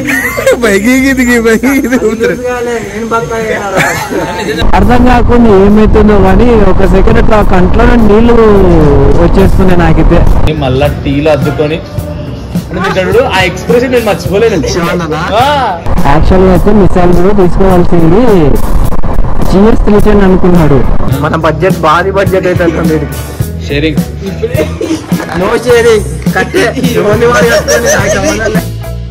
పైకి దిగి పైకి అర్థం కాకుండా ఏమైతుందో కానీ ఒక సెకండ్ అట్లా కంట్లో నీళ్లు వచ్చేస్తున్నాయి నాకైతే మళ్ళా టీలో అద్దుకొని అంటే తింటాడు ఆ ఎక్స్ప్రెషన్ నేను మర్చిపోలేను ఆ. యాక్చువల్ గా అయితే మిసైల్ కూడా తీసుకోవాల్సింది జిఎస్ త్రీ టెన్ అనుకున్నాడు మన బడ్జెట్ భారీ బడ్జెట్ అయితే వెళ్తుంది వీడికి. షేరింగ్ నో షేరింగ్ కట్టే ఓన్లీ వాడు కట్టండి, నాకు సంబంధం లేదు.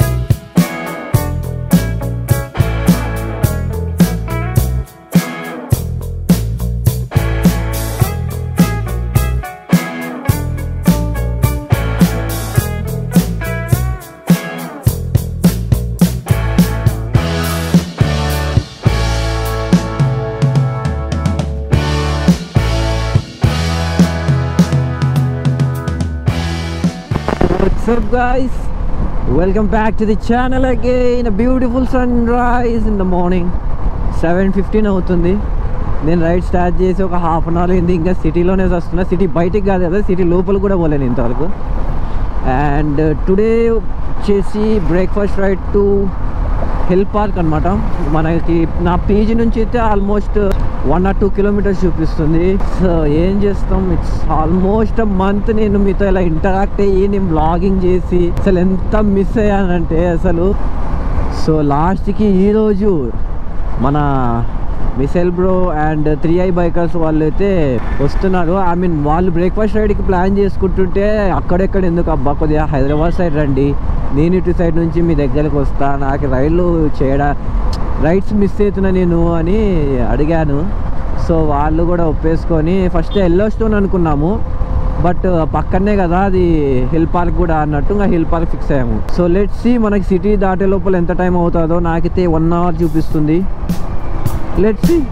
What's up guys? Welcome back to the channel again. A beautiful sunrise in the morning. Seven fifteen అవుతుంది నేను రైడ్ స్టార్ట్ చేసి ఒక హాఫ్ అన్ అవర్ అయింది ఇంకా సిటీలోనే వస్తున్నా సిటీ బయటికి కాదు కదా సిటీ లోపల కూడా పోలేను ఇంతవరకు అండ్ టుడే వచ్చేసి breakfast ride to hill park అనమాట మనకి నా పీజీ నుంచి అయితే almost one or two kilometres చూపిస్తుంది సో ఏం చేస్తాం ఇట్స్ ఆల్మోస్ట్ మంత్ నేను మీతో ఇలా ఇంటరాక్ట్ అయ్యి నేను బ్లాగింగ్ చేసి అసలు ఎంత మిస్ అయ్యానంటే అసలు సో లాస్ట్కి ఈరోజు మన missile bro and three I bikers వాళ్ళు అయితే వస్తున్నారు ఐ మీన్ వాళ్ళు బ్రేక్ఫాస్ట్ రైడ్కి ప్లాన్ చేసుకుంటుంటే అక్కడెక్కడ ఎందుకు అబ్బా కొద్దిగా హైదరాబాద్ సైడ్ రండి నేను ఇటు సైడ్ నుంచి మీ దగ్గరకు వస్తా నాకు రైళ్ళు చేయడా రైడ్స్ మిస్ అవుతున్నా నేను అని అడిగాను సో వాళ్ళు కూడా ఒప్పేసుకొని ఫస్ట్ ఎల్లో స్టోన్ అనుకున్నాము బట్ పక్కనే కదా అది హిల్ పార్క్ కూడా అన్నట్టు ఇంకా హిల్ పార్క్ ఫిక్స్ అయ్యాము సో లెట్ సి మనకి సిటీ దాటే లోపల ఎంత టైం అవుతుందో నాకైతే వన్ అవర్ చూపిస్తుంది let see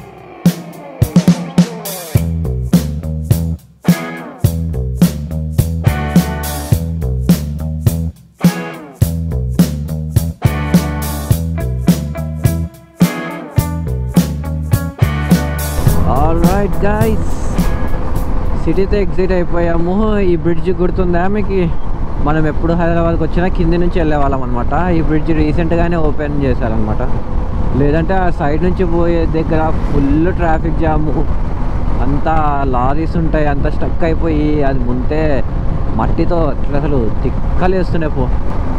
all right guys సిటీతో ఎగ్జిట్ అయిపోయాము ఈ బ్రిడ్జ్ గుర్తుందా మీకు మనం ఎప్పుడు హైదరాబాద్కి వచ్చినా కింది నుంచి వెళ్ళేవాళ్ళం అనమాట ఈ బ్రిడ్జ్ రీసెంట్గానే ఓపెన్ చేశారనమాట లేదంటే ఆ సైడ్ నుంచి పోయే దగ్గర ఫుల్ ట్రాఫిక్ జాము అంతా లారీస్ ఉంటాయి అంతా స్టక్ అయిపోయి అది ముంతే మట్టితో ఇట్లా అసలు తిక్కలేస్తుండే పో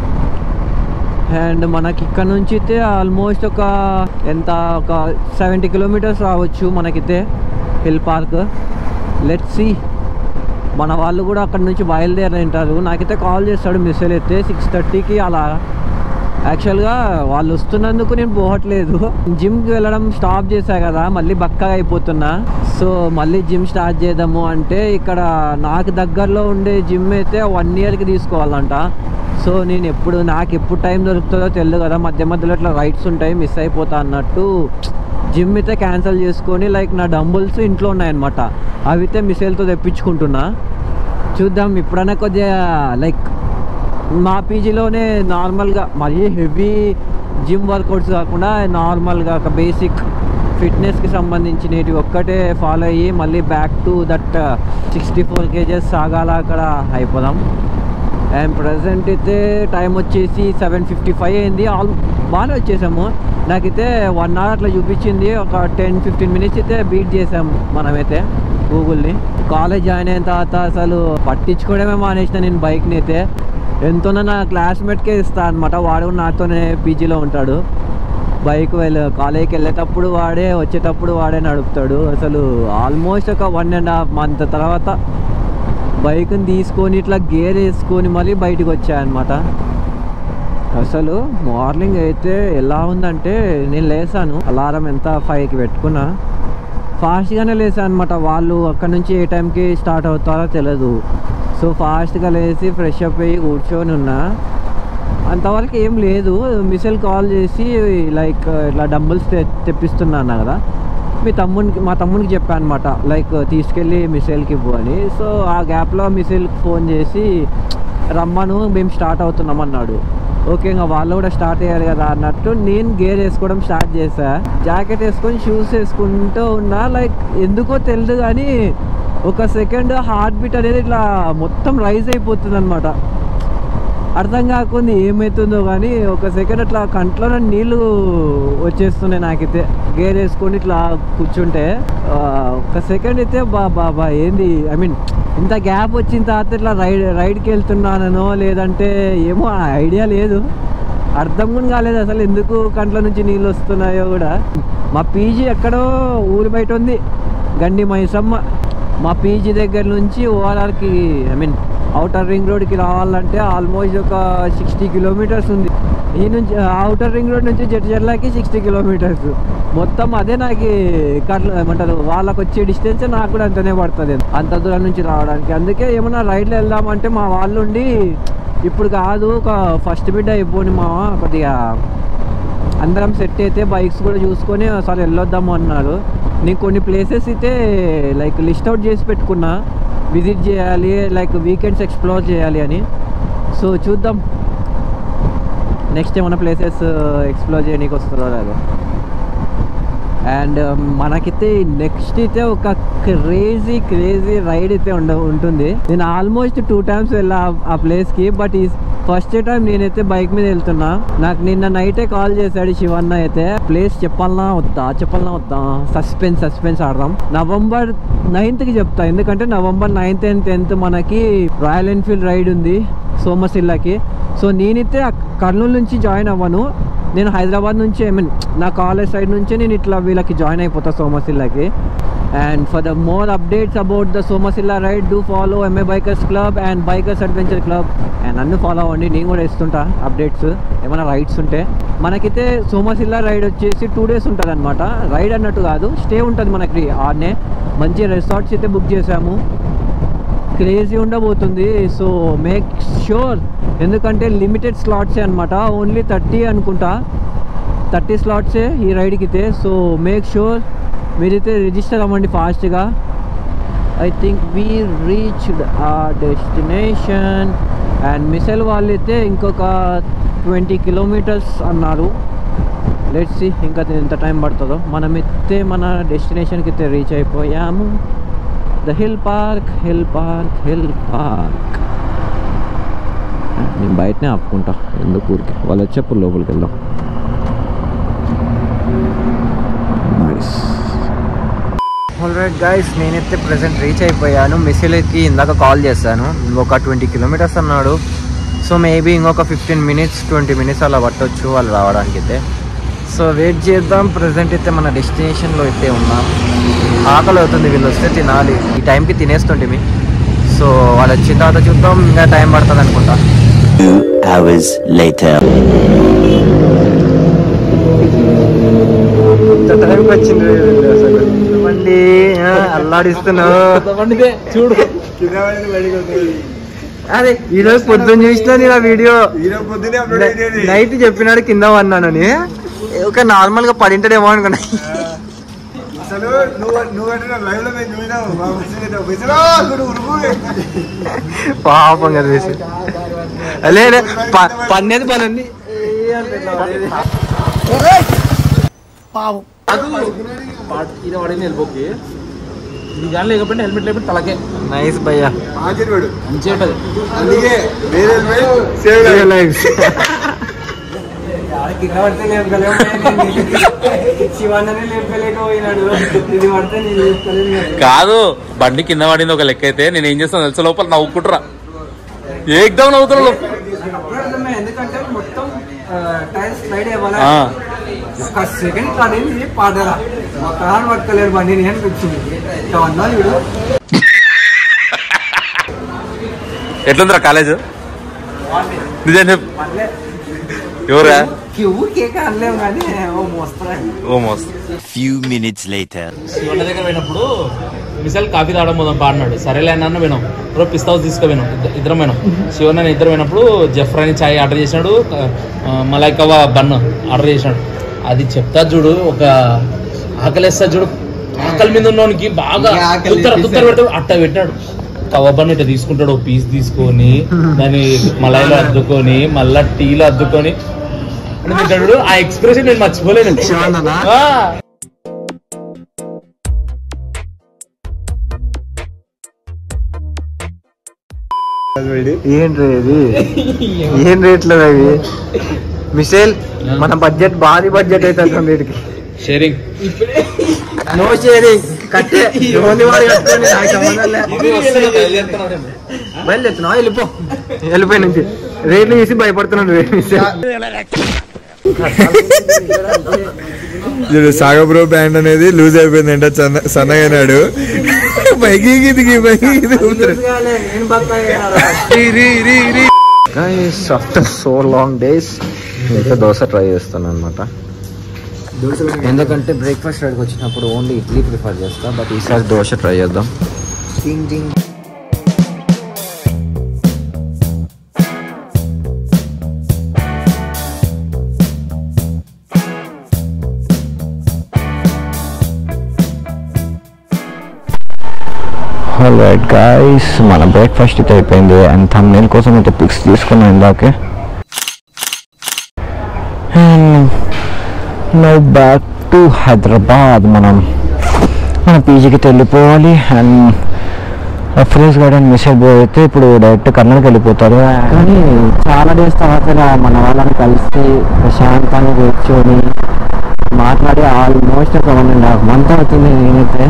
అండ్ మనకి ఇక్కడ నుంచి అయితే ఆల్మోస్ట్ ఒక ఎంత ఒక సెవెంటీ కిలోమీటర్స్ రావచ్చు మనకైతే హిల్ పార్క్ లెట్ సి మన వాళ్ళు కూడా అక్కడ నుంచి బయలుదేరంటారు నాకైతే కాల్ చేస్తాడు మిస్సెల్ అయితే సిక్స్ థర్టీకి అలా యాక్చువల్గా వాళ్ళు వస్తున్నందుకు నేను పోవట్లేదు జిమ్కి వెళ్ళడం స్టాప్ చేశా కదా మళ్ళీ బక్కగా అయిపోతున్నా సో మళ్ళీ జిమ్ స్టార్ట్ చేద్దాము అంటే ఇక్కడ నాకు దగ్గరలో ఉండే జిమ్ అయితే వన్ ఇయర్కి తీసుకోవాలంట సో నేను ఎప్పుడు నాకు ఎప్పుడు టైం దొరుకుతుందో తెలియదు కదా మధ్య మధ్యలో ఇట్లా రైడ్స్ ఉంటాయి మిస్ అయిపోతా అన్నట్టు జిమ్ అయితే క్యాన్సిల్ చేసుకొని లైక్ నా డంబుల్స్ ఇంట్లో ఉన్నాయన్నమాట అవి అయితే మిసైల్తో తెప్పించుకుంటున్నా చూద్దాం ఇప్పుడైనా కొద్దిగా లైక్ మా పీజీలోనే నార్మల్గా మరీ హెవీ జిమ్ వర్కౌట్స్ కాకుండా నార్మల్గా ఒక బేసిక్ ఫిట్నెస్కి సంబంధించినవి ఒక్కటే ఫాలో అయ్యి మళ్ళీ back to that sixty four cages సాగాల అక్కడ అయిపోదాం అండ్ ప్రజెంట్ అయితే టైం వచ్చేసి సెవెన్ ఫిఫ్టీ ఫైవ్ అయింది ఆల్ బాగానే వచ్చేసాము నాకైతే వన్ అవర్ అట్లా చూపించింది ఒక టెన్ ఫిఫ్టీన్ మినిట్స్ అయితే బీట్ చేసాము మనమైతే గూగుల్ని కాలేజ్ జాయిన్ అయిన తర్వాత అసలు పట్టించుకోవడమే మానేసిన నేను బైక్ని అయితే ఎంతోనో నా క్లాస్మేట్కే ఇస్తా అనమాట వాడు నాతోనే పీజీలో ఉంటాడు బైక్ వెళ్ళ కాలేజీకి వెళ్ళేటప్పుడు వాడే వచ్చేటప్పుడు వాడే నడుపుతాడు అసలు ఆల్మోస్ట్ ఒక వన్ అండ్ హాఫ్ మంత్ తర్వాత బైక్ని తీసుకొని ఇట్లా గేర్ వేసుకొని మళ్ళీ బయటకు వచ్చాయన్నమాట అసలు మార్నింగ్ అయితే ఎలా ఉందంటే నేను లేసాను అలారం ఎంత ఫైవ్కి పెట్టుకున్నా ఫాస్ట్గానే లేసాను అనమాట వాళ్ళు అక్కడ నుంచి ఏ టైంకి స్టార్ట్ అవుతారో తెలియదు సో ఫాస్ట్గా లేచి ఫ్రెష్ అప్ అయ్యి కూర్చొని ఉన్నా అంతవరకు ఏం లేదు మిసైల్ కాల్ చేసి లైక్ ఇట్లా డంబుల్స్ తె తెప్పిస్తున్నా అన్నా కదా మీ తమ్మునికి మా తమ్మునికి చెప్పాను అనమాట లైక్ తీసుకెళ్ళి మిసైల్కి ఇవ్వు అని సో ఆ గ్యాప్లో మిసైల్కి ఫోన్ చేసి రమ్మను మేము స్టార్ట్ అవుతున్నాం అన్నాడు ఓకే ఇంకా వాళ్ళు కూడా స్టార్ట్ అయ్యారు కదా అన్నట్టు నేను గేర్ వేసుకోవడం స్టార్ట్ చేశా జాకెట్ వేసుకొని షూస్ వేసుకుంటూ ఉన్నా లైక్ ఎందుకో తెలియదు కానీ ఒక సెకండ్ హార్ట్ బీట్ అనేది ఇట్లా మొత్తం రైజ్ అయిపోతుంది అనమాట అర్థం కాకుండా ఏమవుతుందో కానీ ఒక సెకండ్ అట్లా కంట్లో నీళ్ళు వచ్చేస్తున్నాయి నాకైతే గేర్ వేసుకొని ఇట్లా కూర్చుంటే ఆ, ఒక సెకండ్ అయితే బా బాబా ఏంది ఐ మీన్ ఇంత గ్యాప్ వచ్చిన తర్వాత ఇట్లా రైడ్ రైడ్కి వెళ్తున్నానో లేదంటే ఏమో ఐడియా లేదు అర్థం కూడా కాలేదు అసలు ఎందుకు కంట్లో నుంచి నీళ్ళు వస్తున్నాయో కూడా మా పీజీ ఎక్కడో ఊరి బయట ఉంది గండి మైసమ్మ మా పీజీ దగ్గర నుంచి ఓఆర్ఆర్కి ఐ మీన్ అవుటర్ రింగ్ రోడ్కి రావాలంటే ఆల్మోస్ట్ ఒక సిక్స్టీ కిలోమీటర్స్ ఉంది ఈ నుంచి అవుటర్ రింగ్ రోడ్ నుంచి జడ్జర్లాకి సిక్స్టీ కిలోమీటర్స్ మొత్తం అదే నాకు కట్ల ఏమంటారు వాళ్ళకి వచ్చే డిస్టెన్స్ నాకు కూడా అంతనే పడుతుంది అంత దూరం నుంచి రావడానికి అందుకే ఏమన్నా రైడ్లో వెళ్దామంటే మా వాళ్ళు ఉండి ఇప్పుడు కాదు ఒక ఫస్ట్ బిడ్ అయిపోయి మా కొద్దిగా అందరం సెట్ అయితే బైక్స్ కూడా చూసుకొని అసలు వెళ్ళొద్దాము అన్నారు నేను కొన్ని ప్లేసెస్ అయితే లైక్ లిస్ట్ అవుట్ చేసి పెట్టుకున్నా విజిట్ చేయాలి లైక్ వీకెండ్స్ ఎక్స్ప్లోర్ చేయాలి అని సో చూద్దాం నెక్స్ట్ ఏమైనా ప్లేసెస్ ఎక్స్ప్లోర్ చేయడానికి వస్తుందో లేదో అండ్ మనకైతే నెక్స్ట్ అయితే ఒక క్రేజీ క్రేజీ రైడ్ అయితే ఉండ ఉంటుంది నేను ఆల్మోస్ట్ టూ టైమ్స్ వెళ్ళా ఆ- ఆ ప్లేస్కి బట్ ఈ ఫస్ట్ టైం నేనైతే బైక్ మీద వెళ్తున్నా నాకు నిన్న నైటే కాల్ చేశాడు శివన్న అయితే ప్లేస్ చెప్పాలనా వద్దా చెప్పాలనా వద్దా సస్పెన్స్ సస్పెన్స్ ఆడదాం నవంబర్ నైన్త్ కి చెప్తా ఎందుకంటే నవంబర్ నైన్త్ అండ్ టెన్త్ మనకి రాయల్ ఎన్ఫీల్డ్ రైడ్ ఉంది సోమశిల్లకి సో నేనైతే ఆ కర్నూలు నుంచి జాయిన్ అవ్వను నేను హైదరాబాద్ నుంచి ఐ మీన్ నా కాలేజ్ సైడ్ నుంచి నేను ఇట్లా వీళ్ళకి జాయిన్ అయిపోతా సోమశిల్లకి and for the more updates about the Somasila ride do follow MA bikers club and bikers adventure club and నన్ను ఫాలో అవ్వండి నేను కూడా ఇస్తుంటా అప్డేట్స్ ఏమైనా రైడ్స్ ఉంటే మనకైతే సోమశిల్ల రైడ్ వచ్చేసి టూ డేస్ ఉంటుంది అనమాట రైడ్ అన్నట్టు కాదు స్టే ఉంటుంది మనకి ఆడనే మంచి రిసార్ట్స్ అయితే బుక్ చేసాము క్రేజీ ఉండబోతుంది సో మేక్ షూర్ ఎందుకంటే లిమిటెడ్ స్లాట్సే అనమాట ఓన్లీ థర్టీ అనుకుంటా థర్టీ స్లాట్సే ఈ రైడ్కి అయితే సో మేక్ షూర్ మీరైతే రిజిస్టర్ అవ్వండి ఫాస్ట్గా ఐ థింక్ వీ రీచ్డ్ ఆ డెస్టినేషన్ అండ్ మిసైల్ వాళ్ళు అయితే ఇంకొక ట్వంటీ కిలోమీటర్స్ అన్నారు లెట్స్ ఇంకా ఎంత టైం పడుతుందో మనమైతే మన డెస్టినేషన్కి అయితే రీచ్ అయిపోయాము the hill park hill park hill park నేను బయటనే ఆపుకుంటా ఎందుకు ఊరికి వాళ్ళు వచ్చేప్పుడు లోపలికి వెళ్దాం నైస్ ఆల్రైట్ గైస్ నేనైతే ప్రెసెంట్ రీచ్ అయిపోయాను మిసిల్కి ఇందాక కాల్ చేశాను ఒక ట్వంటీ కిలోమీటర్స్ అన్నాడు సో మేబీ ఇంకొక ఫిఫ్టీన్ మినిట్స్ ట్వంటీ మినిట్స్ అలా పట్టొచ్చు వాళ్ళు రావడానికి అయితే సో వెయిట్ చేద్దాం ప్రజెంట్ అయితే మన డెస్టినేషన్లో అయితే ఉన్నాం ఆకలి అవుతుంది వీళ్ళు వస్తే తినాలి ఈ టైంకి తినేస్తుంటే సో వాళ్ళు వచ్చిన తర్వాత చూద్దాం ఇంకా టైం పడుతుంది అనుకుంటా Two hours later. టైంకి వచ్చింది అసలు బండి అల్లాడిస్తున్నావు బండిదే చూడు అదే ఈ రోజు పొద్దున్న చూసిన నేను ఆ వీడియో ఈరోజు పొద్దునే అప్లోడ్ అయ్యేది నైట్ చెప్పినాడు కింద అన్నానని ఒక నార్మల్ గా పడింటాడేమో అనుకున్నా అసలు నువ్వు నువ్వంటే నా లైవ్ లో మేము చూసినావు మా మెసేజ్ అయితే మెసేజ్ గుడు ఉరుకు పాపం కదా వేసి అలే అలే, ప- పన్నేది పని ఉంది ఇది పడింది వెళ్ళిపోకి ఇది కానీ లేకపోతే హెల్మెట్ లేకపోతే తలకే నైస్ భయ్యా ఆచరి వాడు మంచిగా ఉంటుంది అందుకే వేరే సేవ్ లైఫ్ కింద పడితే శివన్ననే లేపలేకపోయినాడు ఇది పడితే నేను లేపలేను కాదు బండి కింద పడింది ఒక లెక్క అయితే నేను ఏం చేస్తాను తెలుసా లోపల నవ్వుకుంటురా ఏకదం నవ్వుతున్నా అప్పుడే అర్థమే, ఎందుకంటే మొత్తం టైర్స్ స్లైడ్ అవ్వాలి ఆ. ఒక సెకండ్ పడింది పాడరా మా కార్ పట్టుకోలేరు బండి నేను అనిపించింది ఇట్లా అన్నా చూడు ఎట్లుందిరా కాలేజ్ నిజం చెప్పు ఎవరా ఊరికేక అనలేము కానీ ఓ మోస్తరా ఓ మోస్తు Few minutes later. శివన్న దగ్గర పోయినప్పుడు మిసల్ కాఫీ తాగడం పోదాం పాడినాడు సరేలే అన్న పోయినాం బ్రో పిస్తా హౌస్ తీసుకుపోయినాం ఇద్ద- ఇద్దరం పోయినాం శివన్న నేను ఇద్దరు పోయినప్పుడు జఫ్రాని చాయ్ ఆర్డర్ చేసినాడు ఆ, మలై కవ్వ బన్ ఆర్డర్ చేసినాడు అది చెప్తా చూడు ఒక ఆకలేస్తా చూడు ఆకలి మీద ఉన్నోనికి బాగా ఉత్తర ఉత్తర పెడతాడు అట్ట పెట్టాడు కవ్వ బన్ ఇట్లా తీసుకుంటాడు ఒక పీస్ తీసుకొని దాన్ని మలైలో అద్దుకొని మళ్ళా టీలో అద్దుకొని అని తింటాడు ఆ ఎక్స్ప్రెషన్ నేను మర్చిపోలేను శివన్ననా? ఆ. ఏం రే ఇది ఏం రేట్లు అవి మిసైల్ మన బడ్జెట్ భారీ బడ్జెట్ అవుతుంది వీటికి షేరింగ్ నో షేరింగ్ కట్టే ఓన్లీ వాడు కట్టుకోండి, నాకు సంబంధం లే. బయలుదేరుతున్నావా వెళ్ళిపో వెళ్ళిపోయి నుంచి రేట్లు చూసి భయపడుతున్నాడు రే మిసైల్ చూడు సాగబ్రో బ్యాండ్ అనేది లూజ్ అయిపోయింది అంటే సన్న సన్నగైనాడు పైకి దిగి పైకి ఆఫ్టర్ సో లాంగ్ డేస్ అయితే దోశ ట్రై చేస్తాను అనమాట ఎందుకంటే బ్రేక్ఫాస్ట్ రెడీకి వచ్చినప్పుడు ఓన్లీ ఇడ్లీ ప్రిఫర్ చేస్తా బట్ ఈసారి దోశ ట్రై చేద్దాం హలో గాయస్ మన బ్రేక్ఫాస్ట్ అయితే అయిపోయింది అండ్ థంబ్నైల్ కోసం అయితే పిక్స్ తీసుకున్నాం ఇందాకే నో బ్యాక్ టు హైదరాబాద్ మనం మన పీజీకి అయితే వెళ్ళిపోవాలి and friends garden missile boy అయితే ఇప్పుడు డైరెక్ట్ కర్నూలుకి వెళ్ళిపోతారు కానీ చాలా డేస్ తర్వాత ఇలా మన వాళ్ళని కలిసి ప్రశాంతంగా కూర్చొని మాట్లాడి ఆల్మోస్ట్ ఒక వన్ అండ్ హాఫ్ మంత్ అవుతుంది నేనైతే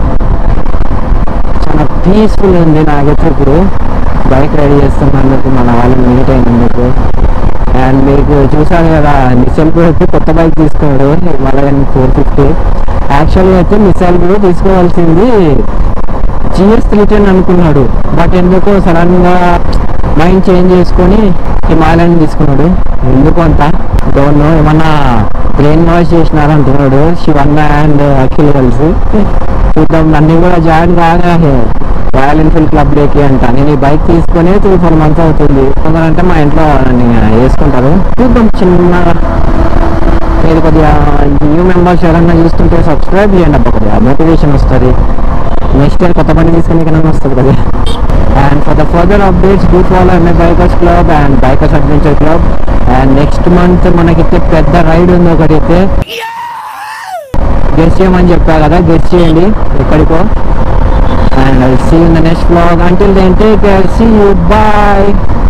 చాలా పీస్ఫుల్ ఉంది నాకైతే ఇప్పుడు బైక్ రైడ్ చేస్తున్నందుకు మన వాళ్ళని మీట్ అయినందుకు అండ్ మీకు చూసారు కదా మిసైల్ కూడా అయితే కొత్త బైక్ తీసుకున్నాడు హిమాలయన్ ఫోర్ ఫిఫ్టీ యాక్చువల్గా అయితే మిసైల్ కూడా తీసుకోవాల్సింది జిఎస్ త్రీ టెన్ అనుకున్నాడు బట్ ఎందుకో సడన్ గా మైండ్ చేంజ్ చేసుకొని హిమాలయన్ తీసుకున్నాడు ఎందుకు అంత డోంట్ నో ఏమన్నా బ్రెయిన్ వాష్ చేసినారు అంటున్నాడు శివన్న అండ్ అఖిల్ కలిసి చూద్దాం నన్ను కూడా జాయిన్ కాగా రాయల్ ఎన్ఫీల్డ్ క్లబ్ డేకి అంట నేను ఈ బైక్ తీసుకొని త్రీ ఫోర్ మంత్స్ అవుతుంది కొందరంటే మా ఇంట్లో నన్ను వేసుకుంటారు చూద్దాం చిన్నగా మీరు కొద్దిగా న్యూ మెంబర్స్ ఎవరన్నా చూస్తుంటే సబ్స్క్రైబ్ చేయండి అబ్బా కొద్దిగా మోటివేషన్ వస్తుంది నెక్స్ట్ ఇయర్ కొత్త బండి తీసుకునే కన్నా వస్తుంది కదా and for the further updates do follow MA bikers club and bikers adventure club and next month మనకైతే పెద్ద రైడ్ ఉంది ఒకటైతే గెస్ట్ చేయమని చెప్పా కదా గెస్ట్ చేయండి ఎక్కడికో and I see in the next vlog until then take care see you bye